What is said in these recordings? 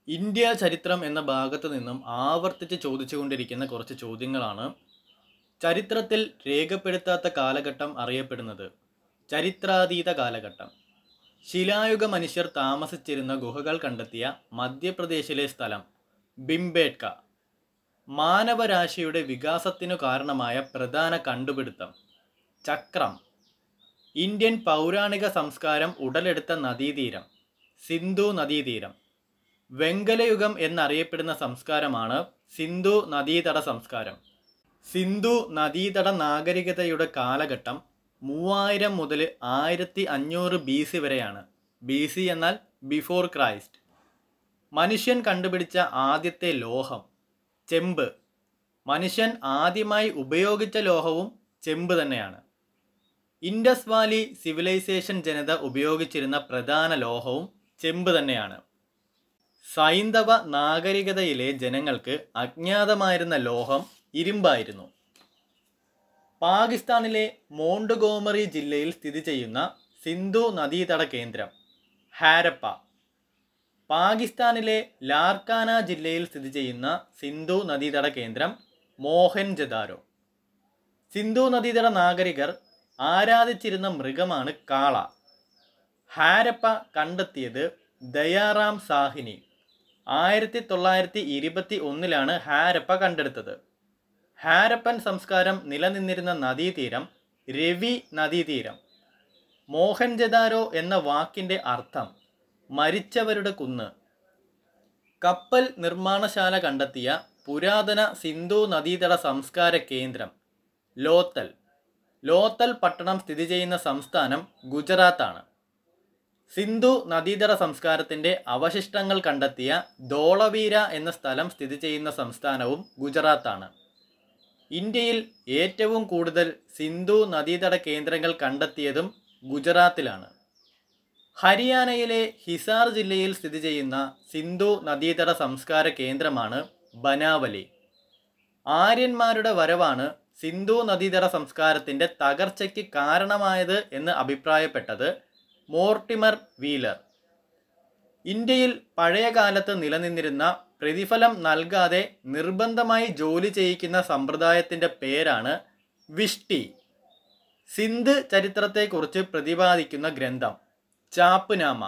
India ചരിത്രം എന്ന ഭാഗത്ത് നിന്നും ആവർത്തിച്ച് ചോദിച്ചുകൊണ്ടിരിക്കുന്ന കുറച്ച് ചോദ്യങ്ങളാണ് ചരിത്രത്തിൽ രേഖപ്പെടുത്താത്ത കാലഘട്ടം അറിയപ്പെടുന്നത് ചരിത്രാതീത കാലഘട്ടം ശിലായുഗ മനുഷ്യർ താമസിച്ചിരുന്ന ഗുഹകൾ കണ്ടെത്തിയ മധ്യപ്രദേശിലെ സ്ഥലം ബിംബേട്ക മാനവരാശിയുടെ വികാസത്തിനു കാരണമായ പ്രധാന കണ്ടുപിടുത്തം ചക്രം ഇന്ത്യൻ പൗരാണിക സംസ്കാരം ഉടലെടുത്ത നദീതീരം സിന്ധു നദീതീരം വെങ്കലയുഗം എന്നറിയപ്പെടുന്ന സംസ്കാരമാണ് സിന്ധു നദീതട സംസ്കാരം സിന്ധു നദീതട നാഗരികതയുടെ കാലഘട്ടം മൂവായിരം മുതൽ ആയിരത്തി അഞ്ഞൂറ് ബി സി വരെയാണ് ബി സി എന്നാൽ ബിഫോർ ക്രൈസ്റ്റ് മനുഷ്യൻ കണ്ടുപിടിച്ച ആദ്യത്തെ ലോഹം ചെമ്പ് മനുഷ്യൻ ആദ്യമായി ഉപയോഗിച്ച ലോഹവും ചെമ്പ് തന്നെയാണ് ഇൻഡസ് വാലി സിവിലൈസേഷൻ ജനത ഉപയോഗിച്ചിരുന്ന പ്രധാന ലോഹവും ചെമ്പ് തന്നെയാണ് സൈന്ധവ നാഗരികതയിലെ ജനങ്ങൾക്ക് അജ്ഞാതമായിരുന്ന ലോഹം ഇരുമ്പായിരുന്നു പാകിസ്ഥാനിലെ മോണ്ടുഗോമറി ജില്ലയിൽ സ്ഥിതി ചെയ്യുന്ന സിന്ധു നദീതട കേന്ദ്രം ഹാരപ്പ പാകിസ്ഥാനിലെ ലാർക്കാന ജില്ലയിൽ സ്ഥിതി ചെയ്യുന്ന സിന്ധു നദീതട കേന്ദ്രം മോഹൻജദാരോ സിന്ധു നദീതട നാഗരികർ ആരാധിച്ചിരുന്ന മൃഗമാണ് കാള ഹാരപ്പ കണ്ടെത്തിയത് ദയാറാം സാഹിനി ആയിരത്തി തൊള്ളായിരത്തി ഇരുപത്തി ഒന്നിലാണ് ഹാരപ്പ കണ്ടെടുത്തത് ഹാരപ്പൻ സംസ്കാരം നിലനിന്നിരുന്ന നദീതീരം രവി നദീതീരം മോഹൻജദാരോ എന്ന വാക്കിൻ്റെ അർത്ഥം മരിച്ചവരുടെ കുന്ന് കപ്പൽ നിർമ്മാണശാല കണ്ടെത്തിയ പുരാതന സിന്ധു നദീതട സംസ്കാര കേന്ദ്രം ലോത്തൽ ലോത്തൽ പട്ടണം സ്ഥിതി ചെയ്യുന്ന സംസ്ഥാനം ഗുജറാത്താണ് സിന്ധു നദീതട സംസ്കാരത്തിൻ്റെ അവശിഷ്ടങ്ങൾ കണ്ടെത്തിയ ധോളവീര എന്ന സ്ഥലം സ്ഥിതി ചെയ്യുന്ന സംസ്ഥാനവും ഗുജറാത്താണ് ഇന്ത്യയിൽ ഏറ്റവും കൂടുതൽ സിന്ധു നദീതട കേന്ദ്രങ്ങൾ കണ്ടെത്തിയതും ഗുജറാത്തിലാണ് ഹരിയാനയിലെ ഹിസാർ ജില്ലയിൽ സ്ഥിതി ചെയ്യുന്ന സിന്ധു നദീതട സംസ്കാര കേന്ദ്രമാണ് ബനാവലി ആര്യന്മാരുടെ വരവാണ് സിന്ധു നദീതട സംസ്കാരത്തിൻ്റെ തകർച്ചയ്ക്ക് കാരണമായത് എന്ന് അഭിപ്രായപ്പെട്ടത് മോർട്ടിമർ വീലർ ഇന്ത്യയിൽ പഴയകാലത്ത് നിലനിന്നിരുന്ന പ്രതിഫലം നൽകാതെ നിർബന്ധമായി ജോലി ചെയ്യിക്കുന്ന സമ്പ്രദായത്തിൻ്റെ പേരാണ് വിഷ്ടി സിന്ധ് ചരിത്രത്തെക്കുറിച്ച് പ്രതിപാദിക്കുന്ന ഗ്രന്ഥം ചാപ്പ്നാമ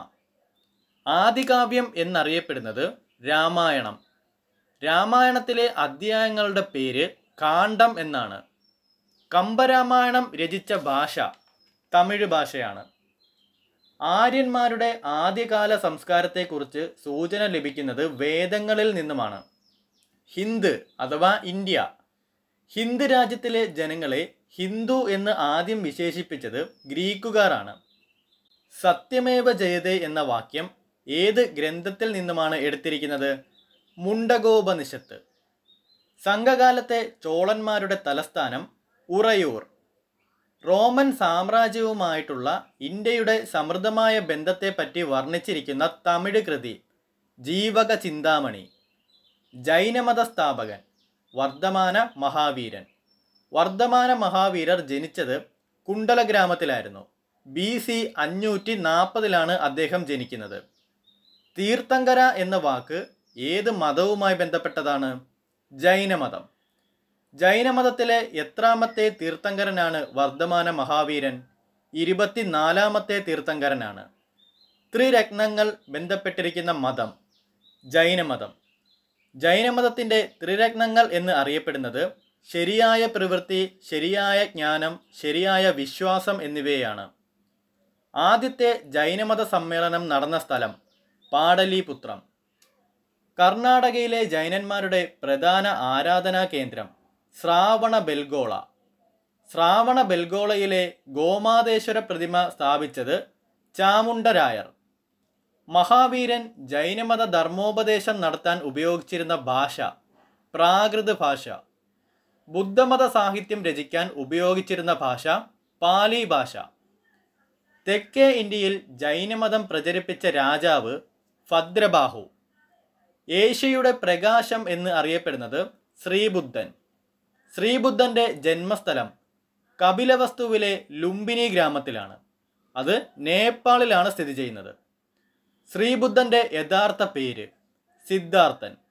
ആദികാവ്യം എന്നറിയപ്പെടുന്നത് രാമായണം രാമായണത്തിലെ അധ്യായങ്ങളുടെ പേര് കാണ്ഡം എന്നാണ് കമ്പരാമായണം രചിച്ച ഭാഷ തമിഴ് ഭാഷയാണ് ആര്യന്മാരുടെ ആദ്യകാല സംസ്കാരത്തെക്കുറിച്ച് സൂചന ലഭിക്കുന്നത് വേദങ്ങളിൽ നിന്നുമാണ് ഹിന്ദ് അഥവാ ഇന്ത്യ ഹിന്ദ് രാജ്യത്തിലെ ജനങ്ങളെ ഹിന്ദു എന്ന് ആദ്യം വിശേഷിപ്പിച്ചത് ഗ്രീക്കുകാരാണ് സത്യമേവ ജയതേ എന്ന വാക്യം ഏത് ഗ്രന്ഥത്തിൽ നിന്നുമാണ് എടുത്തിരിക്കുന്നത് മുണ്ടകോപനിഷത്ത് സംഘകാലത്തെ ചോളന്മാരുടെ തലസ്ഥാനം ഉറയൂർ റോമൻ സാമ്രാജ്യവുമായിട്ടുള്ള ഇന്ത്യയുടെ സമൃദ്ധമായ ബന്ധത്തെപ്പറ്റി വർണ്ണിച്ചിരിക്കുന്ന തമിഴ് കൃതി ജീവക ചിന്താമണി ജൈനമത സ്ഥാപകൻ വർദ്ധമാന മഹാവീരൻ വർദ്ധമാന മഹാവീരർ ജനിച്ചത് കുണ്ടല ഗ്രാമത്തിലായിരുന്നു ബി സി അഞ്ഞൂറ്റി നാൽപ്പതിലാണ് അദ്ദേഹം ജനിക്കുന്നത് തീർത്ഥങ്കര എന്ന വാക്ക് ഏത് മതവുമായി ബന്ധപ്പെട്ടതാണ് ജൈനമതം ജൈനമതത്തിലെ എത്രാമത്തെ തീർത്ഥങ്കരനാണ് വർദ്ധമാന മഹാവീരൻ ഇരുപത്തിനാലാമത്തെ തീർത്ഥങ്കരനാണ് ത്രിരത്നങ്ങൾ ബന്ധപ്പെട്ടിരിക്കുന്ന മതം ജൈനമതം ജൈനമതത്തിൻ്റെ ത്രിരത്നങ്ങൾ എന്ന് അറിയപ്പെടുന്നത് ശരിയായ പ്രവൃത്തി ശരിയായ ജ്ഞാനം ശരിയായ വിശ്വാസം എന്നിവയാണ് ആദ്യത്തെ ജൈനമത സമ്മേളനം നടന്ന സ്ഥലം പാടലീപുത്രം കർണാടകയിലെ ജൈനന്മാരുടെ പ്രധാന ആരാധനാ കേന്ദ്രം ശ്രാവണ ബെൽഗോള ശ്രാവണ ബെൽഗോളയിലെ ഗോമാതേശ്വര പ്രതിമ സ്ഥാപിച്ചത് ചാമുണ്ടരായർ മഹാവീരൻ ജൈനമത ധർമ്മോപദേശം നടത്താൻ ഉപയോഗിച്ചിരുന്ന ഭാഷ പ്രാകൃത ഭാഷ ബുദ്ധമത സാഹിത്യം രചിക്കാൻ ഉപയോഗിച്ചിരുന്ന ഭാഷ പാലി ഭാഷ തെക്കേ ഇന്ത്യയിൽ ജൈനമതം പ്രചരിപ്പിച്ച രാജാവ് ഭദ്രബാഹു ഏഷ്യയുടെ പ്രകാശം എന്ന് അറിയപ്പെടുന്നത് ശ്രീബുദ്ധൻ ശ്രീബുദ്ധൻ്റെ ജന്മസ്ഥലം കപിലവസ്തുവിലെ ലുംബിനി ഗ്രാമത്തിലാണ് അത് നേപ്പാളിലാണ് സ്ഥിതി ചെയ്യുന്നത് ശ്രീബുദ്ധൻ്റെ യഥാർത്ഥ പേര് സിദ്ധാർത്ഥൻ